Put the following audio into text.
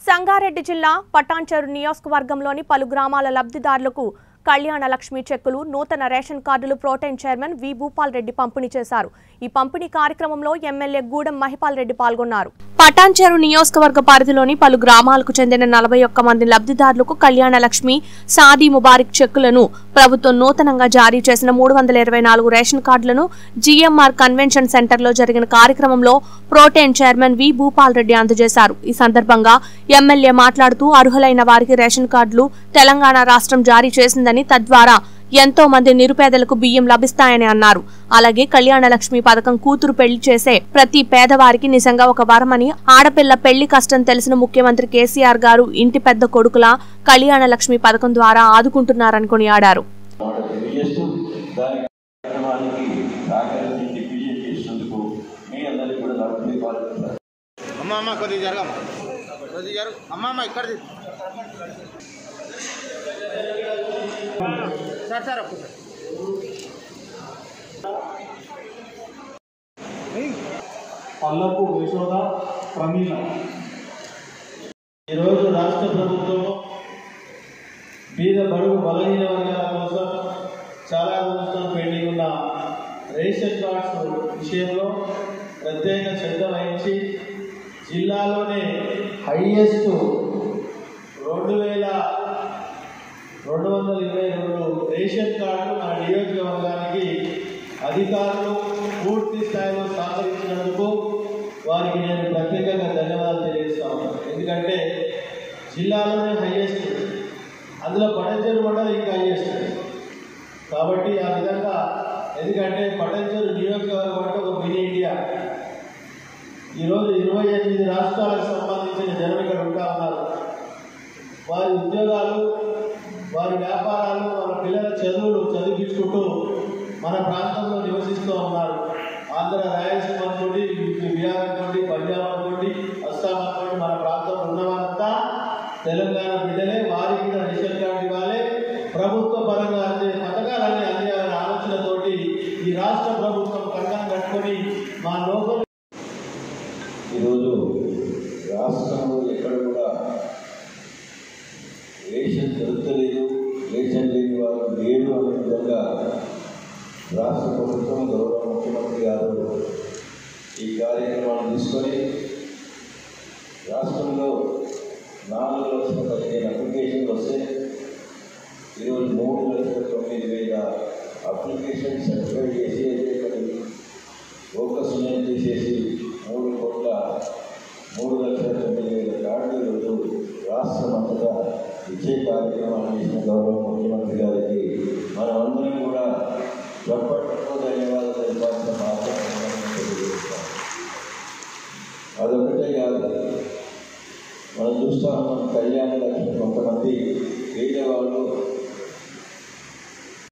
సంగారెడ్డి జిల్లా పటాన్చెరు నియోజకవర్గంలోని పలు గ్రామాల లబ్ధిదారులకు కళ్యాణ లక్ష్మి చెక్కులు నూతన రేషన్ కార్డులు pro tem chairman V Bhupal Reddy పంపిణీ చేశారు ఈ పంపిణీ కార్యక్రమంలో ఎమ్మెల్యే గూడెం మహిపాల్ రెడ్డి పాల్గొన్నారు పటాన్చెరు నియోజకవర్గ పరిధిలోని పలు గ్రామాలకు చెందిన నలభై ఒక్క మంది లబ్ధిదారులకు కళ్యాణ లక్ష్మి సాదీ ముబారిక్ చెక్కులను ప్రభుత్వం నూతనంగా జారీ చేసిన మూడు వందల ఇరవై నాలుగు రేషన్ కార్డులను జీఎంఆర్ కన్వెన్షన్ సెంటర్లో జరిగిన కార్యక్రమంలో pro tem chairman V Bhupal Reddy అందజేశారు ఈ సందర్భంగా ఎమ్మెల్యే మాట్లాడుతూ అర్హులైన వారికి రేషన్ కార్డులు తెలంగాణ రాష్ట్రం జారీ చేసిందని తద్వారా ఎంతో మంది నిరుపేదలకు బియ్యం లభిస్తాయని అన్నారు అలాగే కళ్యాణ లక్ష్మి పథకం కూతురు పెళ్లి చేసే ప్రతి పేదవారికి నిజంగా ఒక వరమని ఆడపిల్ల పెళ్లి కష్టం తెలిసిన ముఖ్యమంత్రి కేసీఆర్ గారు ఇంటి పెద్ద కొడుకుల కళ్యాణ లక్ష్మి పథకం ద్వారా ఆదుకుంటున్నారని కొనియాడారు మాట తెలియజేస్తూ దాని కార్యక్రమానికి సహకరించి దిగ్విజయం చేసినందుకు మీ అందరికీ కూడా నా హృదయపూర్వక అమ్మ అమ్మ కొద్దిగా జరగమ్మ కొద్దిగా జరుగు అమ్మ అమ్మ ఇక్కడ సార్ సార్ ఒక్కసారి పల్లపు యశోద ప్రమీల ఈరోజు రాష్ట్ర ప్రభుత్వము బీద బడుగు బలహీన వర్గాల కోసం చాలా రోజులతో పెండింగ్ ఉన్న రేషన్ కార్డ్స్ విషయంలో ప్రత్యేక శ్రద్ధ వహించి జిల్లాలోనే హైయెస్ట్ రెండు వేల రెండు వందల ఇరవై రెండు రేషన్ కార్డులు మా నియోజకవర్గానికి అధికారులు పూర్తి స్థాయిలో సహకరించినందుకు వారికి నేను ప్రత్యేకంగా ధన్యవాదాలు తెలియజేస్తా ఉన్నాను ఎందుకంటే జిల్లాలోనే హైయెస్ట్ అందులో పటంచెరు మండలం ఇంకా హైయెస్ట్ కాబట్టి ఆ విధంగా ఎందుకంటే పటంచెరు నియోజకవర్గం అంటే ఒక మినీ ఇండియా ఈరోజు ఇరవై ఎనిమిది రాష్ట్రాలకు సంబంధించిన జనం ఇక్కడ ఉంటా ఉన్నారు వారి ఉద్యోగాలు వారి వ్యాపారాలు మన పిల్లల చదువులు చదివించుకుంటూ మన ప్రాంతంలో నివసిస్తూ ఉన్నారు ఆంధ్ర రాయలసీమ అనుకోండి బీహార్ అనుకోండి పంజాబ్ అనుకోండి అస్సాం అనుకోండి మన ప్రాంతంలో ఉన్నవారంతా తెలంగాణ బిడ్డలే వారికి కూడా రేషన్ కార్డు ఇవ్వాలి ప్రభుత్వ పరంగా అందే పథకాలన్నీ అందేయాలనే ఆలోచనతోటి ఈ రాష్ట్ర ప్రభుత్వం కంకణం కట్టుకొని మా లోకల్ ఈరోజు రాష్ట్రంలో ఎక్కడ కూడా రేషన్ దొరకలేదు రేషన్ లేని వారు లేరు అనే విధంగా రాష్ట్ర ప్రభుత్వం గౌరవ ముఖ్యమంత్రి గారు ఈ కార్యక్రమాన్ని తీసుకొని రాష్ట్రంలో నాలుగు లక్షల పదిహేను అప్లికేషన్లు వస్తే ఈరోజు మూడు లక్షల తొమ్మిది వేల అప్లికేషన్ సర్టిఫై చేసి ఇక్కడ ఫోకస్ ఉన్నది తీసేసి మూడు కోట్ల మూడు లక్షల తొమ్మిది వేల కార్డులు ఈరోజు రాష్ట్రం అంతటా ఇచ్చే కార్యక్రమాన్ని చేసిన గౌరవ ముఖ్యమంత్రి గారికి మనమందరం కూడా చప్పట్లతో ధన్యవాదాలు తెలిపాల్సిన బాధ్యత ఉందని తెలియజేస్తాం అదొకటే కాదు మనం చూస్తా ఉన్నాం కళ్యాణ లక్ష్మి కొంతమంది పేదవాళ్ళు